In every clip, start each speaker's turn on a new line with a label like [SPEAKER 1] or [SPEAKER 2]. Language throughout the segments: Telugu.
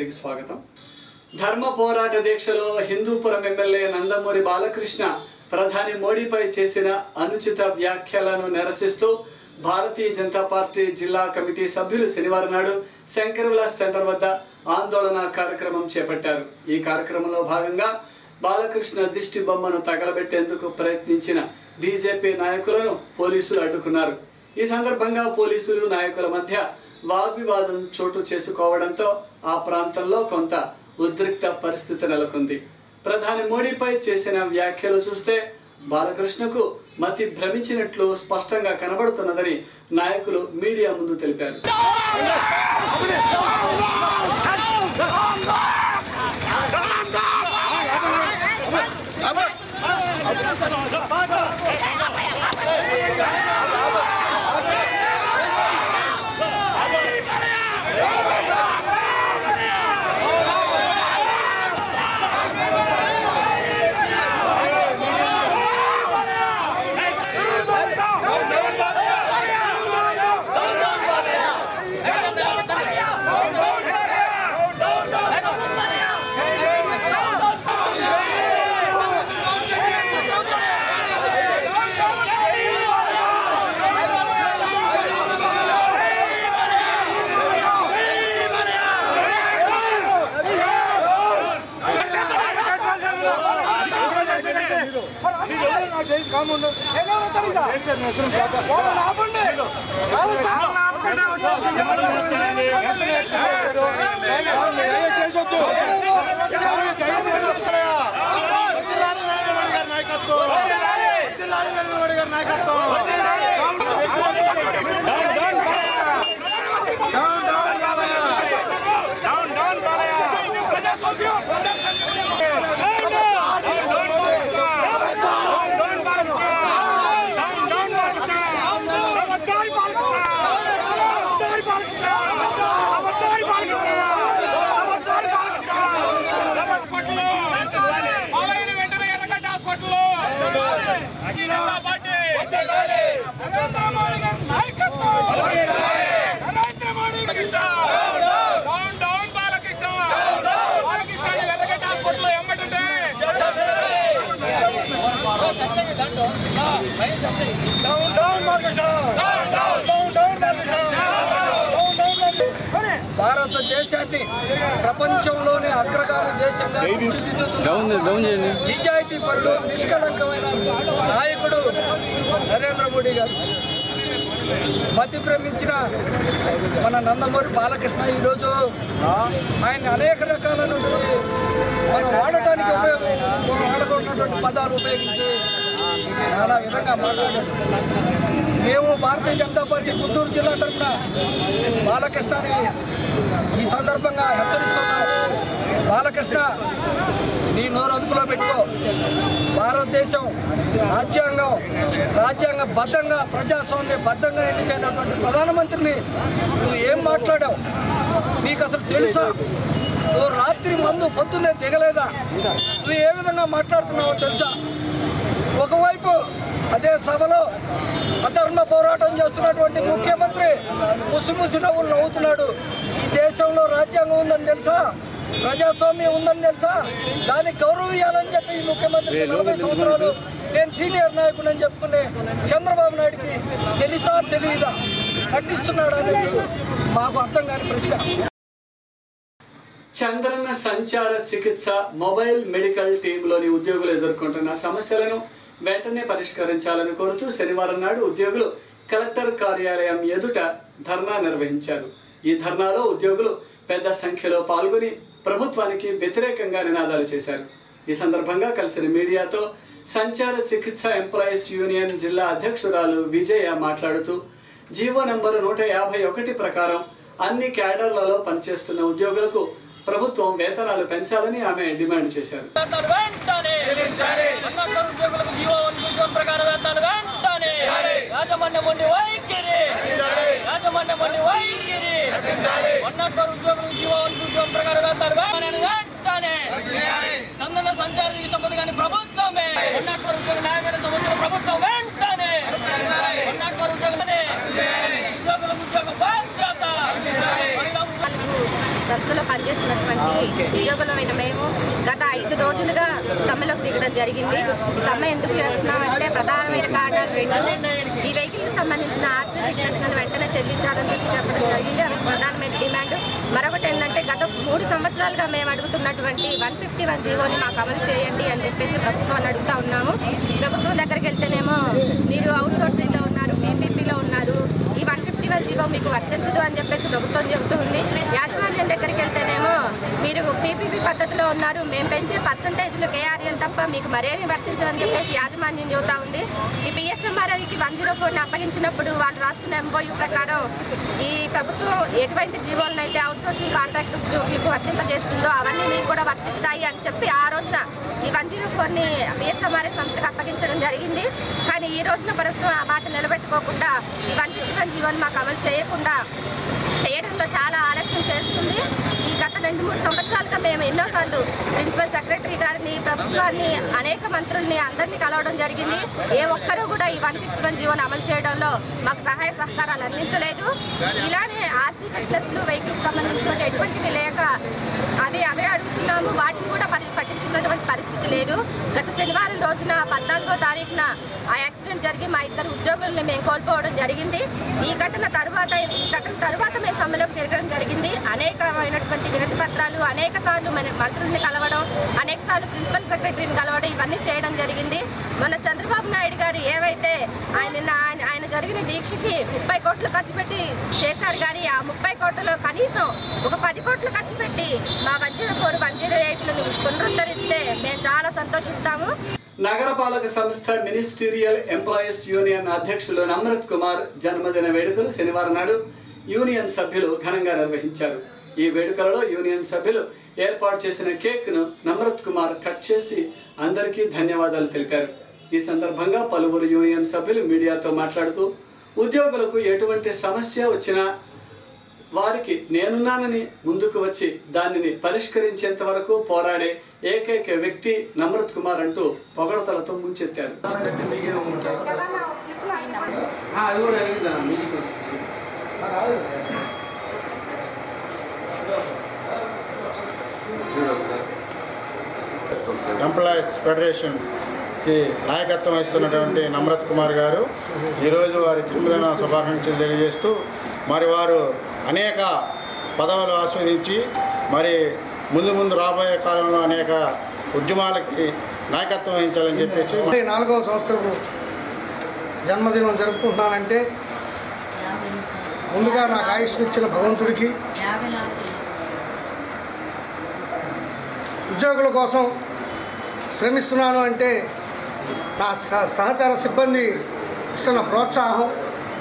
[SPEAKER 1] తిరిగి స్వాగతం ధర్మ పోరాట దీక్షలో హిందూపురం ఎమ్మెల్యే నందమూరి బాలకృష్ణ ప్రధాని మోడీపై చేసిన అనుచిత వ్యాఖ్యలను నిరసిస్తూ భారతీయ జనతా పార్టీ జిల్లా కమిటీ సభ్యులు శనివారం నాడు శంకర్ విలాస్ సెంటర్ వద్ద ఆందోళన కార్యక్రమం చేపట్టారు ఈ కార్యక్రమంలో భాగంగా బాలకృష్ణ దిష్టి బొమ్మను తగలబెట్టేందుకు ప్రయత్నించిన బీజేపీ నాయకులను పోలీసులు అడ్డుకున్నారు ఈ సందర్భంగా పోలీసులు నాయకుల మధ్య వాగ్వివాదం చోటు చేసుకోవడంతో ఆ ప్రాంతంలో కొంత ఉద్రిక్త పరిస్థితి నెలకొంది ప్రధాని మోడీపై చేసిన వ్యాఖ్యలు చూస్తే బాలకృష్ణకు మతి భ్రమించినట్లు స్పష్టంగా కనబడుతున్నదని నాయకులు మీడియా ముందు తెలిపారు
[SPEAKER 2] భారతదేశాన్ని ప్రపంచంలోనే అగ్రగామి దేశంగా తీర్చిదిద్దుతున్న నిజాయితీ పరుడు నిష్కళంకమైన నాయకుడు నరేంద్ర మోడీ గారు మతి భ్రమించిన మన నందమూరి బాలకృష్ణ ఈరోజు ఆయన అనేక రకాలైనటువంటి మనం వాడటానికి ఉపయోగం మనం వాడకున్నటువంటి పదాలు ఉపయోగించి చాలా విధంగా మాట్లాడారు మేము భారతీయ జనతా పార్టీ గుంటూరు జిల్లా తరఫున బాలకృష్ణని ఈ సందర్భంగా హెచ్చరిస్తున్నాం బాలకృష్ణ నీ నోరు అదుపులో పెట్టుకో భారతదేశం రాజ్యాంగం రాజ్యాంగ బద్ధంగా ప్రజాస్వామ్య బద్ధంగా ఎన్నికైనటువంటి ప్రధానమంత్రిని నువ్వు ఏం మాట్లాడావు నీకు అసలు తెలుసా నువ్వు రాత్రి మందు పొద్దున్నే దిగలేదా నువ్వు ఏ విధంగా మాట్లాడుతున్నావో తెలుసా ఒకవైపు అదే సభలో అధర్మ పోరాటం చేస్తున్నటువంటి ముఖ్యమంత్రి ముసిముసి నవ్వులు నవ్వుతున్నాడు ఈ దేశంలో రాజ్యాంగం ఉందని తెలుసా ప్రజాస్వామ్యం ఉందని తెలుసా దానికి గౌరవం ఇవ్వాలని చెప్పి ఈ ముఖ్యమంత్రి నలభై సంవత్సరాలు నేను సీనియర్ నాయకుడు అని చెప్పుకునే చంద్రబాబు నాయుడికి తెలుసా తెలియదా ఖండిస్తున్నాడు అనేది మాకు అర్థం కాని ప్రశ్న
[SPEAKER 1] చంద్రన్న సంచార చికిత్స మొబైల్ మెడికల్ టీంలోని ఉద్యోగులు ఎదుర్కొంటున్న సమస్యలను వెంటనే పరిష్కరించాలని కోరుతూ శనివారం నాడు ఉద్యోగులు కలెక్టర్ కార్యాలయం ఎదుట ధర్నా నిర్వహించారు ఈ ధర్నాలో ఉద్యోగులు పెద్ద సంఖ్యలో పాల్గొని ప్రభుత్వానికి వ్యతిరేకంగా నినాదాలు చేశారు ఈ సందర్భంగా కలిసిన మీడియాతో సంచార చికిత్స ఎంప్లాయీస్ యూనియన్ జిల్లా అధ్యక్షురాలు విజయ మాట్లాడుతూ జీవో నంబరు నూట యాభై ఒకటి ప్రకారం అన్ని క్యాడర్లలో పనిచేస్తున్న ఉద్యోగులకు ప్రభుత్వం వేతనాలు పెంచాలని ఆమె డిమాండ్ చేశారు
[SPEAKER 2] వేతనాలు వెంటనే అన్నట్టు ఉద్యోగులకు జీవో ఉద్యోగం ప్రకారం వేతనాలు వెంటనే యాజమాన్యం ఉండి వైఖరి యాజమాన్యం ఉండి వైఖరి అన్నట్టు ఉద్యోగులకు జీవో ఉద్యోగం ప్రకారం వేతనాలు వెంటనే వెంటనే చందన సంచారికి సంబంధం కానీ ప్రభుత్వమే అన్నట్టు ఉద్యోగ న్యాయమైన సమస్యలు ప్రభుత్వం వెంటనే అన్నట్టు ఉద్యోగమే ఉద్యోగులకు ఉద్యోగ బాధ్యత మహిళా
[SPEAKER 3] దర్శలో పనిచేస్తున్నటువంటి ఉద్యోగులమైన మేము గత ఐదు రోజులుగా సమ్మెలోకి దిగడం జరిగింది ఈ సమ్మె ఎందుకు చేస్తున్నామంటే ప్రధానమైన కారణాలు రెండు ఈ వెహికల్కి సంబంధించిన ఆర్సీ ఫిట్నెస్లను వెంటనే చెల్లించాలని చెప్పి చెప్పడం జరిగింది అది ప్రధానమైన డిమాండ్ మరొకటి ఏంటంటే గత మూడు సంవత్సరాలుగా మేము అడుగుతున్నటువంటి వన్ ఫిఫ్టీ వన్ జీవోని మాకు అమలు చేయండి అని చెప్పేసి ప్రభుత్వాన్ని అడుగుతా ఉన్నాము ప్రభుత్వం దగ్గరికి వెళ్తేనేమో మీరు అవుట్ సోర్సింగ్లో ఉన్నారు పీపీపీలో ఉన్నారు ఈ వన్ ఫిఫ్టీ వన్ జీవో మీకు వర్తించదు అని చెప్పేసి ప్రభుత్వం చెబుతూ ఉంది యాజమాన్యం దగ్గరికి వెళ్తేనేమో మీరు పీపీపీ పద్ధతిలో ఉన్నారు మేము పెంచే పర్సంటేజ్లు కేఆర్ఎల్ తప్ప మీకు మరేమి వర్తించదని చెప్పేసి యాజమాన్యం చెబుతా ఉంది ఈ పిఎస్ఎంఆర్ఐకి వన్ జీరో ఫోర్ని అప్పగించినప్పుడు వాళ్ళు రాసుకున్న ఎంఓయూ ప్రకారం ఈ ప్రభుత్వం ఎటువంటి జీవోలను అయితే అవుట్ సోర్సింగ్ కాంట్రాక్ట్ ఉద్యోగులకు వర్తింపజేస్తుందో అవన్నీ మీకు కూడా వర్తిస్తాయి అని చెప్పి ఆ రోజున ఈ వన్ జీరో ఫోర్ని పిఎస్ఎంఆర్ఐ సంస్థకు అప్పగించడం జరిగింది కానీ ఈ రోజున ప్రభుత్వం ఆ మాట నిలబెట్టుకోకుండా ఈ వన్ ఫిఫ్టీ వన్ జీవోని మాకు అమలు చేయకుండా చేయడంలో చాలా ఆలస్యం చేస్తుంది ఈ గత రెండు మూడు సంవత్సరాలుగా మేము ఎన్నోసార్లు ప్రిన్సిపల్ సెక్రటరీ గారిని ప్రభుత్వాన్ని అనేక మంత్రుల్ని అందరినీ కలవడం జరిగింది ఏ ఒక్కరూ కూడా ఈ వన్ ఫిఫ్టీ వన్ జీవోని అమలు చేయడంలో మాకు సహాయ సహకారాలు అందించలేదు ఇలానే ఆర్సీ ఫిట్నెస్లు వెహికల్కి సంబంధించినటువంటి ఎటువంటివి లేక అవి అవే అడుగుతున్నాము వాటిని కూడా పరి పట్టించుకున్నటువంటి పరిస్థితి లేదు గత శనివారం రోజున పద్నాలుగో తారీఖున ఆ యాక్సిడెంట్ జరిగి మా ఇద్దరు ఉద్యోగుల్ని మేము కోల్పోవడం జరిగింది ఈ ఘటన తర్వాత ఈ ఘటన తర్వాత మేము సమ్మెలోకి తిరగడం జరిగింది అనేకమైనటువంటి వినతి పత్రాలు అనేక సార్లు మన మంత్రుల్ని కలవడం అనేక సార్లు ప్రిన్సిపల్ సెక్రటరీని కలవడం ఇవన్నీ చేయడం జరిగింది మన చంద్రబాబు నాయుడు గారు ఏవైతే ఆయన నిన్న ఆయన ఆయన జరిగిన దీక్షకి ముప్పై కోట్లు ఖర్చు పెట్టి చేశారు కానీ ఆ ముప్పై కోట్లలో కనీసం ఒక పది కోట్లు ఖర్చు పెట్టి మా one zero four one zero ఎయిట్లను పునరుద్ధరిస్తే మేము చాలా సంతోషిస్తాము
[SPEAKER 1] నగరపాలక సంస్థ మినిస్టీరియల్ ఎంప్లాయీస్ యూనియన్ అధ్యక్షులు నమ్రత్ కుమార్ జన్మదిన వేడుకలు శనివారం నాడు యూనియన్ సభ్యులు ఘనంగా నిర్వహించారు ఈ వేడుకలలో యూనియన్ సభ్యులు ఏర్పాటు చేసిన కేక్ ను నమ్రత్ కుమార్ కట్ చేసి అందరికీ ధన్యవాదాలు తెలిపారు ఈ సందర్భంగా పలువురు యూనియన్ సభ్యులు మీడియాతో మాట్లాడుతూ ఉద్యోగులకు ఎటువంటి సమస్య వచ్చినా వారికి నేనున్నానని ముందుకు వచ్చి దానిని పరిష్కరించేంత వరకు పోరాడే ఏకైక వ్యక్తి నమ్రత్ కుమార్ అంటూ పొగడతలతో ముంచెత్తారు
[SPEAKER 4] ఎంప్లాయీస్ ఫెడరేషన్కి నాయకత్వం వహిస్తున్నటువంటి నమ్రత్ కుమార్ గారు ఈరోజు వారి జన్మదిన శుభాకాంక్షలు తెలియజేస్తూ మరి వారు అనేక పదవులు ఆస్వాదించి మరి ముందు ముందు రాబోయే కాలంలో అనేక ఉద్యమాలకి నాయకత్వం వహించాలని చెప్పేసి
[SPEAKER 5] ముప్పై నాలుగవ సంవత్సరపు జన్మదినం జరుపుకుంటున్నానంటే ముందుగా నాకు ఆయుష్ని ఇచ్చిన భగవంతుడికి ఉద్యోగుల కోసం శ్రమిస్తున్నాను అంటే నా స- సహచర సిబ్బంది ఇస్తున్న ప్రోత్సాహం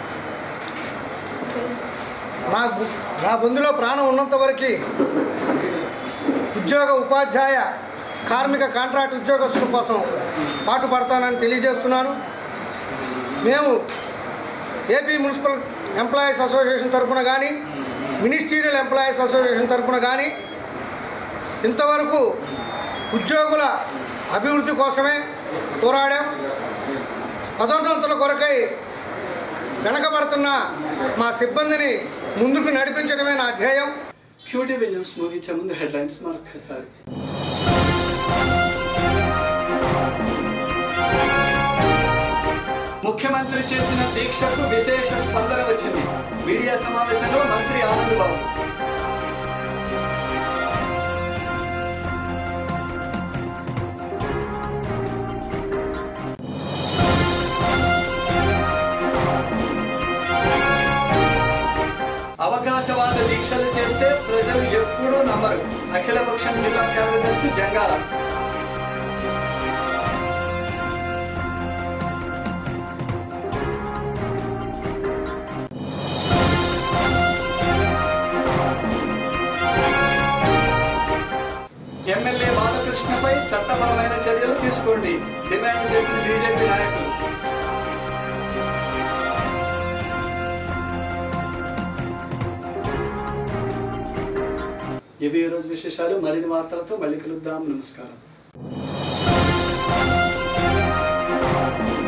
[SPEAKER 5] నా గు- నా బొందులో ప్రాణం ఉన్నంత వరకు ఉద్యోగ ఉపాధ్యాయ కార్మిక కాంట్రాక్ట్ ఉద్యోగస్తుల కోసం పాటుపడతానని తెలియజేస్తున్నాను మేము ఏపీ మున్సిపల్ ఎంప్లాయీస్ అసోసియేషన్ తరఫున కానీ మినిస్టీరియల్ ఎంప్లాయీస్ అసోసియేషన్ తరఫున కానీ ఇంతవరకు ఉద్యోగుల అభివృద్ధి కోసమే పోరాడాం పదోన్నతుల కొరకై వెనకబడుతున్న మా సిబ్బందిని ముందుకు నడిపించడమే నా ధ్యేయం
[SPEAKER 1] క్యూటీవీ న్యూస్ ముగించే ముందు హెడ్లైన్స్ మరొకసారి ముఖ్యమంత్రి చేసిన దీక్షకు విశేష స్పందన వచ్చింది మీడియా సమావేశంలో మంత్రి ఆనంద్ బాబు అవకాశవాద దీక్షలు చేస్తే ప్రజలు ఎప్పుడూ నమ్మరు అఖిలపక్షం జిల్లా కార్యదర్శి జంగాల ఎమ్మెల్యే బాలకృష్ణపై చట్టపరమైన చర్యలు తీసుకోండి డిమాండ్ చేసిన బీజేపీ నాయకులు ఇవి ఈ రోజు విశేషాలు మరిన్ని వార్తలతో మళ్ళీ కలుద్దాం నమస్కారం